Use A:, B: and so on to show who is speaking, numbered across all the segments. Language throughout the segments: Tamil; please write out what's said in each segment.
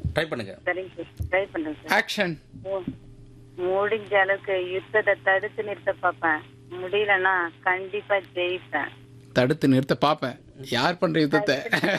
A: ட்ரை பண்ணுங்க
B: சரிங்க சார் ட்ரை பண்றேன் சார்
C: ஆக்ஷன்
B: மு- முடிஞ்ச அளவுக்கு யுத்தத்தை தடுத்து நிறுத்த பார்ப்பேன் முடியலன்னா கண்டிப்பா ஜெயிப்பேன்
C: தடுத்து நிறுத்த பார்ப்பேன் யார் பண்ற யுத்தத்தை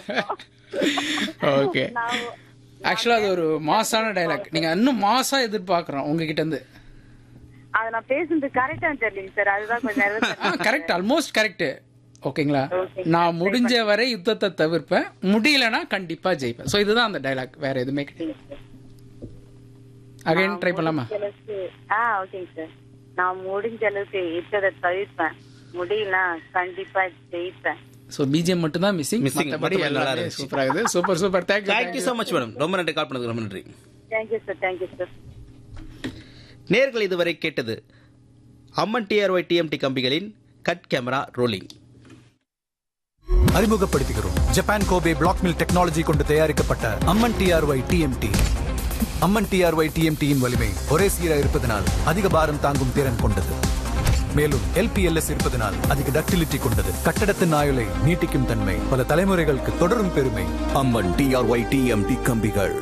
C: ஓகே
B: நான்
C: ஆக்சுவலா அது ஒரு மாசான டைலாக் நீங்க இன்னும் மாசா எதிர்பார்க்கறோம் உங்ககிட்ட இருந்து
B: அதை நான் பேசுறது கரெக்டா தெரியலங்க சார் அதுதான் கொஞ்சம் nervous.
C: கரெக்ட் ஆல்மோஸ்ட் கரெக்ட் ஓகேங்களா
B: Okay.
C: நான் முடிஞ்ச வரை யுத்தத்தை தவிர்ப்பேன் முடியலனா கண்டிப்பா ஜெயிப்பேன் ஸோ இதுதான் அந்த டைலாக் வேற எதுவுமே கிடையாது அகைன் ட்ரை பண்ணலாமா
B: முடிஞ்ச அளவுக்கு ஆ ஓகேங்க சார் நான் முடிஞ்ச அளவுக்கு யுத்தத்தை தவிர்ப்பேன் முடியலனா கண்டிப்பா ஜெயிப்பேன்
C: ஸோ பிஜிஎம் மட்டும் தான் மிஸ்ஸிங்
A: Missing.
C: மற்றபடி
A: மத்தபடி நல்லா
C: எல்லாமே
A: இருந்துச்சு.
C: சூப்பரா இருக்குது super super thank you
A: thank you so much madam ரொம்ப நன்றி கால் பண்ணதுக்கு ரொம்ப நன்றி
B: தேங்க்யூ சார் தேங்க்யூ சார்
A: நேர்கள் இதுவரை கேட்டது அம்மன் டிஆர்ஒய் டிஎம்டி கம்பிகளின் கட் கேமரா ரோலிங்
D: அறிமுகப்படுத்துகிறோம் Japan Kobe block mill technology கொண்டு தயாரிக்கப்பட்ட Amman TRY TMT Amman TRY டிஎம்டியின் வலிமை ஒரே சீரா இருப்பதனால் அதிக பாரம் தாங்கும் திறன் கொண்டது மேலும் எல்பிஎல்எஸ் இருப்பதனால் அதிக டக்டிலிட்டி கொண்டது கட்டடத்தின் ஆயுளை நீட்டிக்கும் தன்மை பல தலைமுறைகளுக்கு தொடரும் பெருமை
E: அம்மன் டிஆர்ஒய் டிஎம்டி கம்பிகள்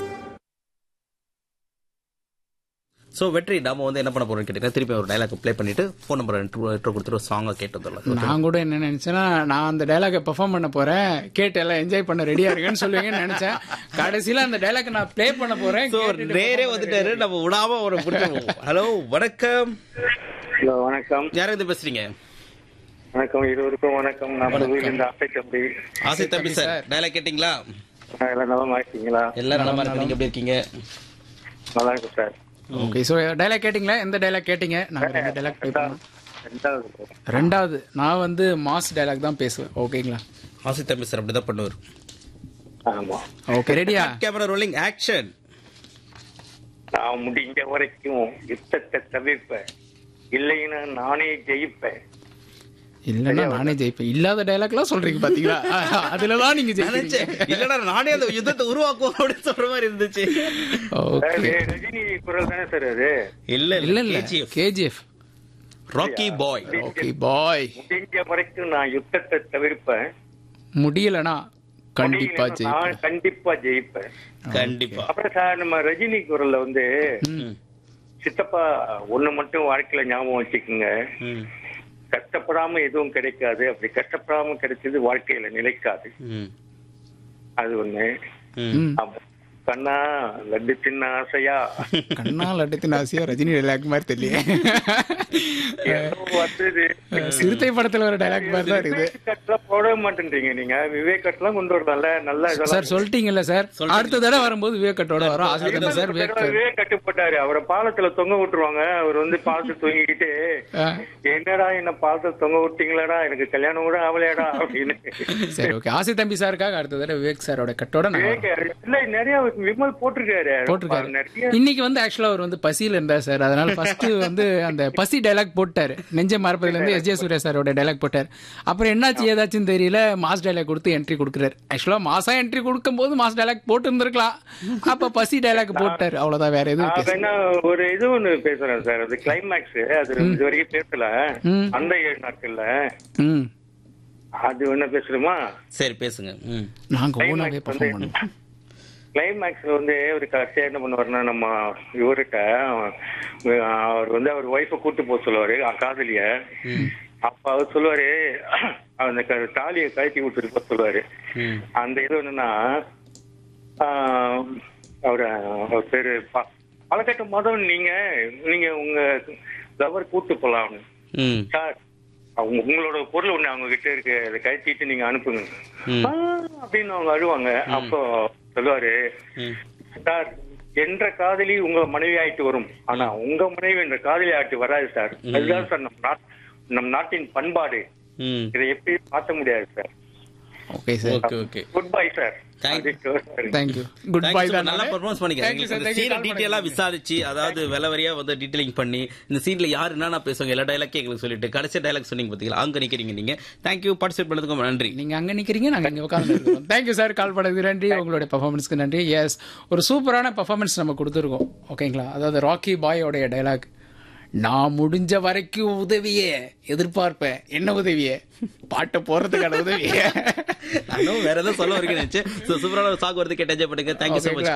A: ஸோ வெற்றி நாம வந்து என்ன பண்ண போறோம்னு கேட்டீங்கன்னா திருப்பி ஒரு டைலாக் ப்ளே பண்ணிட்டு ஃபோன் நம்பர் என்ட்ரு கொடுத்துட்டு சாங்கை கேட்டு வந்துடலாம்
C: நான் கூட என்ன நினைச்சேன்னா நான் அந்த டைலாக பெர்ஃபார்ம் பண்ண போறேன் கேட்டு எல்லாம் என்ஜாய் பண்ண ரெடியா இருக்கேன்னு சொல்லுவீங்கன்னு நினைச்சேன் கடைசியில அந்த டைலாக் நான் ப்ளே பண்ண போறேன்
A: ஸோ
C: கேட்டுட்டு
A: நேரே
C: perform
A: வந்துட்டாரு நம்ம விடாம ஒரு ஹலோ வணக்கம்
F: ஹலோ வணக்கம்
A: யாரும் இது பேசுறீங்க
F: வணக்கம் இருவருக்கும் வணக்கம் நான் புதுவையில் இந்த ஆசை தம்பி
A: ஆசை தம்பி சார் டைலாக் கேட்டிங்களா
F: எல்லாம் நலமா இருக்கீங்களா
A: எல்லாரும் நலமா இருக்கு நீங்க எப்படி இருக்கீங்க
F: நல்லா இருக்கும் சார்
C: ஓகே ஸோ டைலாக் கேட்டிங்களா எந்த டைலாக் கேட்டீங்க நாங்க ரெண்டு டைலாக் ப்ளே பண்ணோம்
F: ரெண்டாவது சார்.
C: ரெண்டாவது நான் வந்து மாஸ் டைலாக் தான் பேசுவேன் ஓகேங்களா
A: ஆசை தம்பி சார் அப்படிதான் பண்ணுவார்
F: ஆமா
C: ஓகே ரெடியா
A: கேமரா ரோலிங் ஆக்ஷன்
F: நான் முடிஞ்ச வரைக்கும் யுத்தத்தை தவிர்ப்பேன் இல்லைன்னா நானே ஜெயிப்பேன்
C: இல்லன்னா நானே ஜெயிப்பேன் இல்லாத டைலாக்லாம் சொல்றீங்க பாத்தீங்களா அதுலதான் நீங்க
A: நினைச்சேன்
C: ஜெயிச்சீங்க
A: இல்லடா நானே அந்த யுத்தத்தை உருவாக்குவோம் அப்படின்னு சொல்ற மாதிரி இருந்துச்சு
C: ஓகே
F: அது ரஜினி குரல் தானே சார் அது
A: இல்ல
C: இல்ல இல்ல
A: KGF
C: KGF
A: Rocky Bhai
C: okay bye
F: முடிஞ்ச வரைக்கும் நான் யுத்தத்தை தவிர்ப்பேன்
C: முடியலனா கண்டிப்பா
F: முடியலைன்னா
C: ஜெயிப்பேன்
F: நான் கண்டிப்பா ஜெயிப்பேன்
A: கண்டிப்பா
F: அப்புறம் சார் நம்ம ரஜினி குரல்ல வந்து
A: ம்.
F: சித்தப்பா ஒண்ணு மட்டும் வாழ்க்கையில ஞாபகம் வச்சுக்கோங்க
A: ம்.
F: கஷ்டப்படாம எதுவும் கிடைக்காது அப்படி கஷ்டப்படாம கிடைச்சது வாழ்க்கையில நிலைக்காது
A: ம்.
F: அது ஒண்ணு
A: ம்.
C: ம்.
F: அப்ப கண்ணா லட்டு சின்ன ஆசையா
C: கண்ணா லட்டத்தின் ஆசையா ரஜினி டைலாக் மாதிரி தெரியல
F: ஏதோ வந்தது
C: சிறுத்தை படத்துல ஒரு டைலாக் மாதிரி தான் இருக்குது
F: விவேக் கட்லாம் போடவே மாட்டேன்றீங்க நீங்க விவேக் கட்லாம் கொண்டு வரலாம்ல நல்ல இதெல்லாம்
C: சார் சொல்லிட்டீங்கல்ல சார் அடுத்த தடவை வரும்போது விவேக்கட்டோட வரும் ஆசை தம்பி சார்
F: ஒரு தடவை
C: விவேக்
F: விவேக் கட்டுப்பட்டாரு அவரை பாலத்துல தொங்க விட்டுருவாங்க அவர் வந்து பாலத்தை தொங்கிக்கிட்டு
C: ஆ.
F: என்னடா என்ன பாலத்தை தொங்க விட்டீங்களாடா எனக்கு கல்யாணம் கூட ஆகலையாடா அப்படின்னு
C: சரி ஓகே ஆசை தம்பி சாருக்காக அடுத்த தடவை விவேக் சாரோட கட்டோட நான்
F: விவேக் இல்ல நிறைய விமல் போட்டிருக்காரு
C: போட்டிருக்காரு
F: நிறைய
C: இன்னைக்கு வந்து ஆக்சுவலா அவர் வந்து பசியில இருந்தார் சார் அதனால ஃபர்ஸ்ட் வந்து அந்த பசி டைலாக் போட்டாரு நெஞ்ச மறப்பதுல இருந்து எஸ் ஜே சூர்யா சாரோட டைலாக் போட்டார் அப்புறம் என்னாச்சு ஏதாச்சும் தெரியல மாஸ் டைலாக் கொடுத்து என்ட்ரி கொடுக்குறாரு ஆக்சுவலா மாசா என்ட்ரி கொடுக்கும் போது மாஸ் டைலாக் போட்டு இருந்திருக்கலாம் அப்ப பசி டைலாக் போட்டாரு அவ்வளவுதான் வேற எதுவும்
F: நான்
C: பேசல.
F: வேணா ஒரு இது ஒண்ணு பேசுறேன் சார் அது கிளைமேக்ஸ் அது இது வரைக்கும் பேசல
C: ம்.
F: அந்த ஏழு நாட்கள்ல
C: ம்
F: அது என்ன பேசணுமா
A: சரி பேசுங்க ம்.
C: நாங்க ஓனாவே
F: கிளைமேக்ஸ்
C: பெர்ஃபார்ம்
F: வந்து
C: பண்ணுவோம்
F: கிளைமேக்ஸ்ல வந்து ஒரு கடைசியா என்ன பண்ணுவாருன்னா நம்ம இவர்கிட்ட அவர் வந்து அவர் ஒய்ஃபை கூட்டு போக சொல்லுவாரு அஹ் காதலிய அப்ப அவர் சொல்லுவாரு அந்த க- தாலியை கழட்டி விட்டுட்டு போக சொல்லுவாரு
A: ம்.
F: அந்த இது என்னன்னா ஆஹ், அவரு அவர் பேரு ப- பழக்கட்ட மதம் நீங்க நீங்க உங்க லவர் கூட்டு போலாம்
A: ம்.
F: சார் அவங்க உங்களோட பொருள் ஒண்ணு அவங்க கிட்ட இருக்கு அதை கழட்டிட்டு நீங்க அனுப்புங்க
A: ம்.
F: ஆ, அப்படின்னு அவங்க அழுவாங்க அப்போ சொல்லுவாரு
A: ம்.
F: சார் என்ற காதலி உங்க மனைவி ஆயிட்டு வரும் ஆனா உங்க மனைவி என்ற காதலி ஆயிட்டு வராது சார் அதுதான் சார் நம் நாட் நம் நாட்டின் பண்பாடு
A: ம்.
F: இதை எப்படி மாத்த முடியாது sir
C: okay sir
A: okay okay
F: good bye sir
A: Thank you.
C: Thank you good
A: Thank
C: bye
A: you so much.
C: தான்
A: நல்லா பெர்ஃபார்மன்ஸ் பண்ணிக்கிறீங்க இந்த சீனை டீடைலா விசாரிச்சு அதாவது விலவரியா வந்து டீடைலிங் பண்ணி இந்த சீன்ல யார் என்னென்ன பேசுவாங்க எல்லா டைலாக் எங்களுக்கு சொல்லிட்டு கடைசி டைலாக் சொன்னீங்க பாத்தீங்களா அங்க நிக்கிறீங்க நீங்க தேங்க்யூ பார்ட்டிசிபேட் பண்ணதுக்கு நன்றி
C: நீங்க அங்க நிக்கிறீங்க நாங்க இங்க உட்கார்ந்து இருக்கோம் தேங்க்யூ சார் கால் பண்ணதுக்கு நன்றி உங்களுடைய பெர்ஃபார்மன்ஸ்க்கு நன்றி எஸ் ஒரு சூப்பரான பெர்ஃபார்மன்ஸ் நம்ம கொடுத்துருக்கோம் ஓகேங்களா அதாவது ராக்கி பாயோடைய டைலாக் நான் முடிஞ்ச வரைக்கும் உதவியே எதிர்பார்ப்பேன் என்ன உதவியே பாட்டை போறதுக்கான உதவியே
A: நானும் வேற ஏதோ சொல்ல வரீங்க நினைச்சு சூப்பரான சாங் வருது கேட்டு என்ஜாய் பண்ணுங்க தேங்க்யூ so
C: Okay,
A: much